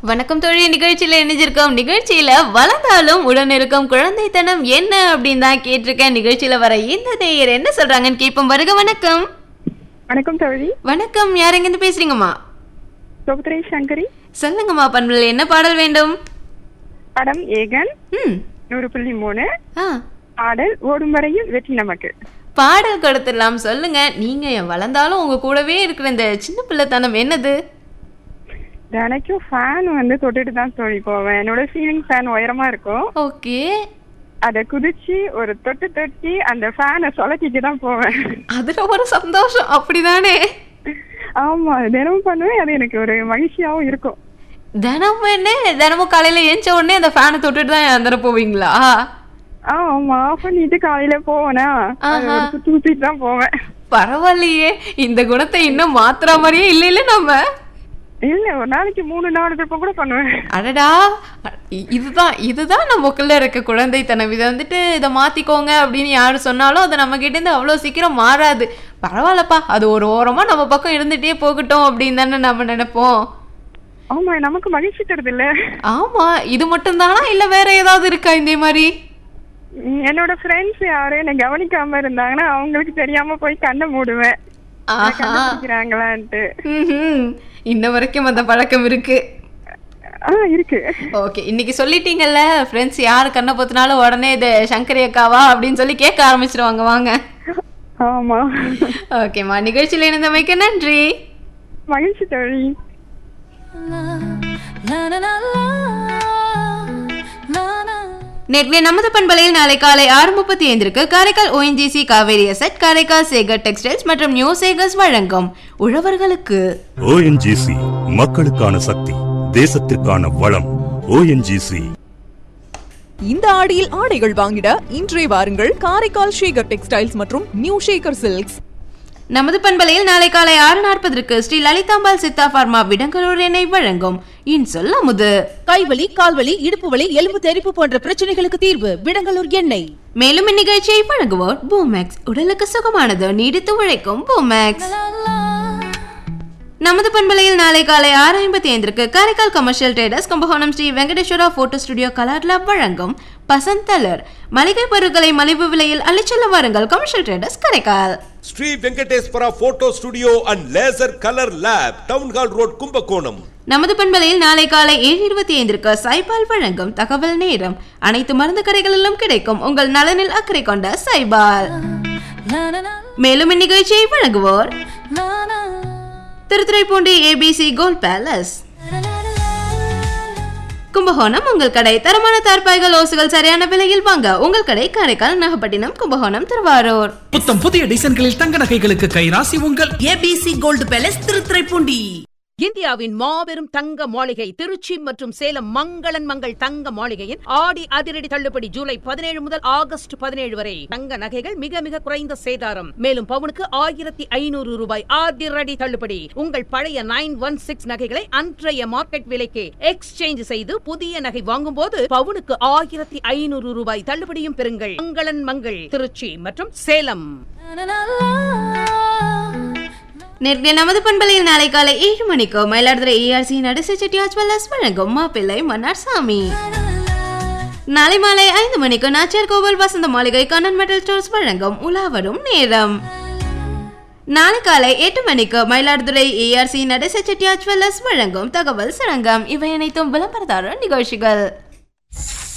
வணக்கம் தோழி நிகழ்ச்சியில இணைஞ்சிருக்கோம் நிகழ்ச்சியில வளர்ந்தாலும் உடன் இருக்கும் குழந்தைத்தனம் என்ன அப்படின்னு தான் கேட்டிருக்கேன் நிகழ்ச்சியில வர இந்த நேயர் என்ன சொல்றாங்கன்னு கேட்போம் வருக வணக்கம் வணக்கம் தோழி வணக்கம் யார் எங்கிருந்து பேசுறீங்கம்மா சோபத்ரை சங்கரி சொல்லுங்கம்மா பண்பில் என்ன பாடல் வேண்டும் படம் ஏகன் ம் நூறு புள்ளி மூணு ஆ பாடல் ஓடும் வரையில் வெற்றி நமக்கு பாடல் கொடுத்துடலாம் சொல்லுங்க நீங்க என் வளர்ந்தாலும் உங்க கூடவே இருக்கிற இந்த சின்ன பிள்ளைத்தனம் என்னது தினைக்கும் ஃபேன் வந்து தொட்டுட்டு தான் தோழி போவேன் என்னோட சீலிங் ஃபேன் உயரமா இருக்கும் ஓகே அதை குதிச்சு ஒரு தொட்டு தொட்டி அந்த ஃபேனை சொலக்கிட்டு தான் போவேன் அதுல ஒரு சந்தோஷம் அப்படிதானே ஆமா தினமும் பண்ணுவேன் அது எனக்கு ஒரு மகிழ்ச்சியாவும் இருக்கும் தினமும் என்ன தினமும் காலையில ஏஞ்ச உடனே அந்த ஃபேனை தொட்டுட்டு தான் அந்த போவீங்களா ஆ, ஆமா ஆஃப் பண்ணிட்டு காலையில போவேனா அது ஆஹா. ஒரு சுத்தி சுத்திட்டு தான் போவேன் பரவாயில்லையே இந்த குணத்தை இன்னும் மாத்துற மாதிரியே இல்ல இல்ல நம்ம இல்ல ஒரு நாளைக்கு மூணு நாலு திருப்பம் கூட பண்ணுவேன் அடடா இ- இதுதான் இதுதான் நமக்குள்ள இருக்க குழந்தைத்தனம் இதை வந்துட்டு இதை மாத்திக்கோங்க அப்படின்னு யாரு சொன்னாலும் அது நம்ம கிட்ட இருந்து அவ்வளோ சீக்கிரம் மாறாது பரவாயில்லப்பா அது ஒரு ஓரமா நம்ம பக்கம் இருந்துட்டே போகட்டும் அப்படின்னு தானே நம்ம நினைப்போம் ஆமா நமக்கு மகிழ்ச்சி தருது இல்ல ஆமா இது மட்டும் தானா இல்ல வேற ஏதாவது இருக்கா இந்த மாதிரி ம், என்னோட ஃப்ரெண்ட்ஸ் யாரும் என்ன கவனிக்காம இருந்தாங்கன்னா அவங்களுக்கு தெரியாம போய் கண்ணை மூடுவேன் ஆஹா கண்டுபிடிக்கிறாங்களான்ட்டு ம்ஹும். இன்ன வரைக்கும் அந்த பழக்கம் இருக்கு ஆ இருக்கு ஓகே இன்னைக்கு சொல்லிட்டீங்கல்ல ஃப்ரெண்ட்ஸ் யார் கண்ணை பொத்தினாலும் உடனே இது சங்கரி அக்காவா அப்படின்னு சொல்லி கேட்க ஆரம்பிச்சிருவாங்க வாங்க ஆமா ஓகேம்மா நிகழ்ச்சியில் இணைந்தமைக்கு நன்றி மகிழ்ச்சி தோழி நேற்று நமது பண்பலையில் நாளை காலை ஆறு முப்பத்தி ஐந்திற்கு Karaikal ONGC Cauvery asset Karaikal Sekar textiles மற்றும் நியூ சேகர்ஸ் வழங்கும் உழவர்களுக்கு ஓஎன்ஜிசி மக்களுக்கான சக்தி தேசத்திற்கான வளம் ஓஎன்ஜிசி இந்த ஆடியில் ஆடைகள் வாங்கிட இன்றே வாருங்கள் காரைக்கால் ஷேகர் டெக்ஸ்டைல்ஸ் மற்றும் நியூ ஷேகர் சில்க்ஸ் நமது பண்பலையில் நாளை காலை ஆறு நாற்பதற்கு ஸ்ரீ லலிதாம்பாள் சித்தா பார்மா விடங்கலூர் எண்ணெய் வழங்கும் இன்சொல் அமுது கைவலி கால்வலி இடுப்பு வலி எலும்பு தெறிப்பு போன்ற பிரச்சனைகளுக்கு தீர்வு விடங்கலூர் எண்ணெய் மேலும் இந்நிகழ்ச்சியை வழங்குவோர் பூமேக்ஸ் உடலுக்கு சுகமானது நீடித்து உழைக்கும் பூமேக்ஸ் நமது பண்பலையில் நாளை காலை ஆறு ஐம்பத்தி ஐந்திற்கு Karaikal commercial traders Kumbakonam Sri Venkateswara photo studio colour lab வழங்கும் பசந்தலர் மளிகை பொருட்களை மலிவு விலையில் அள்ளிச்செல்ல வாருங்கள் commercial traders Karaikal Sri Venkateswara photo studio and laser colour lab town hall road Kumbakonam நமது பண்பலையில் நாளை காலை ஏழு இருபத்தி ஐந்திற்கு சைபால் வழங்கும் தகவல் நேரம் அனைத்து மருந்து கடைகளிலும் கிடைக்கும் உங்கள் நலனில் அக்கறை கொண்ட சைபால் மேலும் இந்நிகழ்ச்சியை வழங்குவோர் Thiruthuraipoondi ABC gold palace Kumbakonam உங்கள் கடை தரமான தார்பாய்கள் ஓசுகள் சரியான விலையில் வாங்க உங்கள் கடை காரைக்கால் நாகப்பட்டினம் கும்பகோணம் திருவாரூர் புத்தம் புதிய டிசைன்களில் தங்க நகைகளுக்கு கைராசி உங்கள் ஏபிசி கோல்டு பேலஸ் திருத்துறைப்பூண்டி இந்தியாவின் மாபெரும் தங்க மாளிகை திருச்சி மற்றும் சேலம் மங்களன் மங்கள் தங்க மாளிகையின் ஆடி அதிரடி தள்ளுபடி ஜூலை பதினேழு முதல் ஆகஸ்ட் பதினேழு வரை தங்க நகைகள் மிக மிக குறைந்த சேதாரம் மேலும் பவுனுக்கு ஆயிரத்தி ஐநூறு ரூபாய் அதிரடி தள்ளுபடி உங்கள் பழைய நைன் ஒன் சிக்ஸ் நகைகளை அன்றைய மார்க்கெட் விலைக்கு எக்ஸ்சேஞ்ச் செய்து புதிய நகை வாங்கும்போது பவுனுக்கு ஆயிரத்தி ஐநூறு ரூபாய் தள்ளுபடியும் பெறுங்கள் மங்களன் மங்கள் திருச்சி மற்றும் சேலம் நேற்றைய நமது பண்பலையில் நாளை காலை ஏழு மணிக்கு மயிலாடுதுறை ஏஆர்சி நடிசை செட்டியார் ஜுவல்லர்ஸ் வழங்கும் மாப்பிள்ளை மன்னார் சாமி நாளை மாலை ஐந்து மணிக்கு நாச்சியார் கோவில் வசந்த மாளிகை கண்ணன் மெட்டல் ஸ்டோர்ஸ் வழங்கும் உலாவரும் நேரம் நாளை காலை எட்டு மணிக்கு மயிலாடுதுறை ஏஆர்சி நடிசை செட்டியார் ஜுவல்லர்ஸ் வழங்கும் தகவல் சுரங்கம் இவை அனைத்தும் விளம்பரதாரர் நிகழ்ச்சிகள்